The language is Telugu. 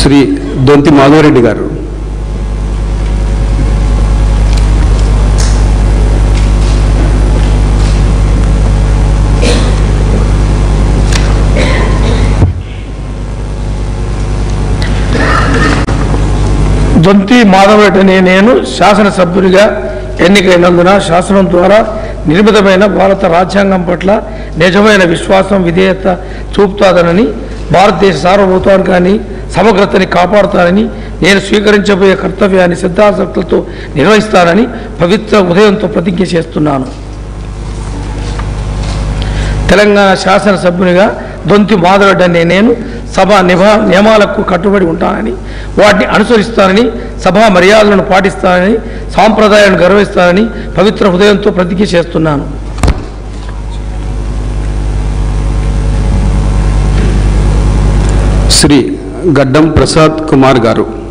శ్రీ దొంతి మాధవరెడ్డి గారు దొంతి మాధవరెడ్డి అనే నేను శాసనసభ్యునిగా ఎన్నికైనందున శాసనం ద్వారా నిర్మితమైన భారత రాజ్యాంగం పట్ల నిజమైన విశ్వాసం విధేయత చూపుతాదనని భారతదేశ సార్వభౌతానికాన్ని సమగ్రతని కాపాడుతానని నేను స్వీకరించబోయే కర్తవ్యాన్ని సిద్ధాసక్తులతో నిర్వహిస్తానని పవిత్ర ఉదయంతో ప్రతిజ్ఞ చేస్తున్నాను తెలంగాణ శాసనసభ్యునిగా దొంతి మాధవరెడ్డి అనే నేను సభ నిభా నియమాలకు కట్టుబడి ఉంటానని వాటిని అనుసరిస్తానని సభా మర్యాదలను పాటిస్తానని సాంప్రదాయాలను గౌరవిస్తానని పవిత్ర హృదయంతో ప్రతిజ్ఞ చేస్తున్నాను శ్రీ గడ్డం ప్రసాద్ కుమార్ గారు